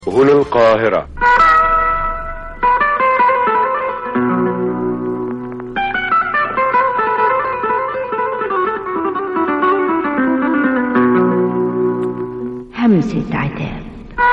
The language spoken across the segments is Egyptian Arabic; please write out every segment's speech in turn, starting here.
هنا القاهرة همسة عتاب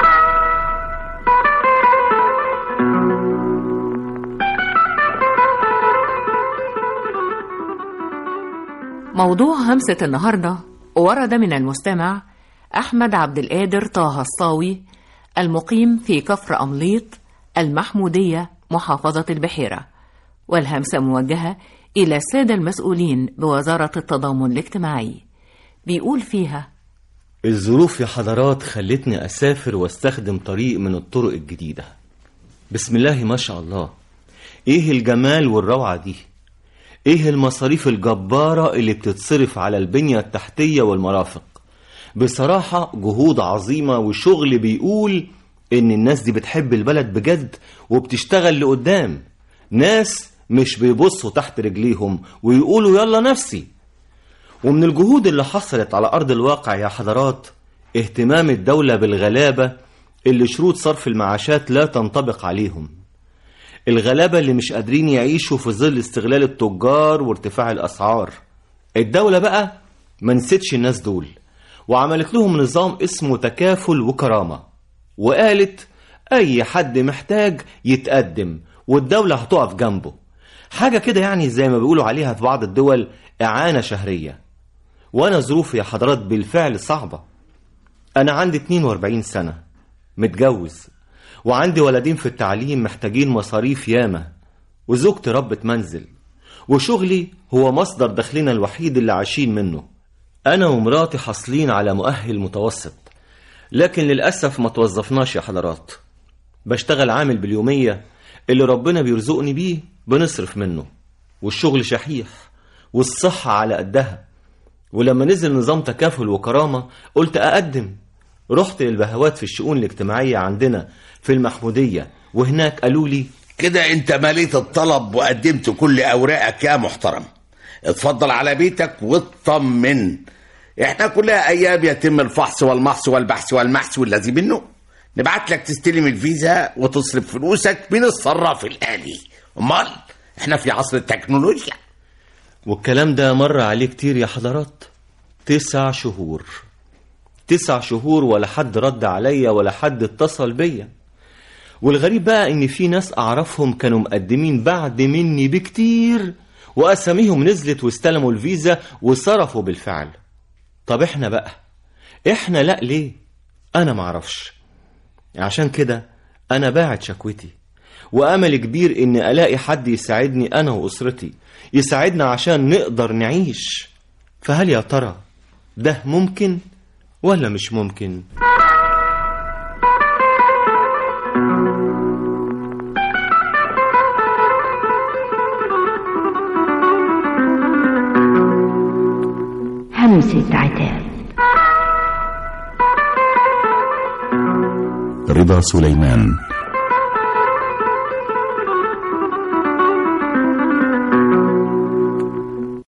موضوع همسة النهاردة ورد من المستمع أحمد عبد القادر طه الصاوي المقيم في كفر أمليط المحمودية محافظة البحيرة والهمسة موجهة إلى السادة المسؤولين بوزارة التضامن الاجتماعي بيقول فيها الظروف يا حضرات خلتني أسافر واستخدم طريق من الطرق الجديدة بسم الله ما شاء الله إيه الجمال والروعة دي إيه المصاريف الجبارة اللي بتتصرف على البنية التحتية والمرافق بصراحة جهود عظيمة وشغل بيقول إن الناس دي بتحب البلد بجد وبتشتغل لقدام ناس مش بيبصوا تحت رجليهم ويقولوا يلا نفسي ومن الجهود اللي حصلت على أرض الواقع يا حضرات اهتمام الدولة بالغلابة اللي شروط صرف المعاشات لا تنطبق عليهم الغلابة اللي مش قادرين يعيشوا في ظل استغلال التجار وارتفاع الأسعار الدولة بقى ما نسيتش الناس دول وعملت لهم نظام اسمه تكافل وكرامة وقالت أي حد محتاج يتقدم والدولة هتقف جنبه حاجة كده يعني زي ما بيقولوا عليها في بعض الدول إعانة شهرية وأنا ظروفي يا حضرات بالفعل صعبة أنا عندي 42 سنة متجوز وعندي ولدين في التعليم محتاجين مصاريف ياما وزوجتي ربة منزل وشغلي هو مصدر دخلنا الوحيد اللي عايشين منه أنا ومراتي حاصلين على مؤهل متوسط لكن للأسف ما توظفناش يا حضرات بشتغل عامل باليومية اللي ربنا بيرزقني بيه بنصرف منه والشغل شحيح والصحة على قدها ولما نزل نظام تكافل وكرامة قلت أقدم رحت للبهوات في الشؤون الاجتماعية عندنا في المحمودية وهناك قالوا لي كده انت مليت الطلب وقدمت كل اوراقك يا محترم اتفضل على بيتك واطمن احنا كلها ايام يتم الفحص والمحص والبحث والمحث والذي منه نبعت لك تستلم الفيزا وتصرف فلوسك من الصراف الآلي امال احنا في عصر التكنولوجيا والكلام ده مر عليه كتير يا حضرات تسع شهور تسع شهور ولا حد رد عليا ولا حد اتصل بيا والغريب بقى ان في ناس اعرفهم كانوا مقدمين بعد مني بكتير واساميهم نزلت واستلموا الفيزا وصرفوا بالفعل طب احنا بقى احنا لا ليه انا معرفش عشان كده انا باعت شكوتي وامل كبير ان الاقي حد يساعدني انا واسرتي يساعدنا عشان نقدر نعيش فهل يا ترى ده ممكن ولا مش ممكن همسة عتاب رضا سليمان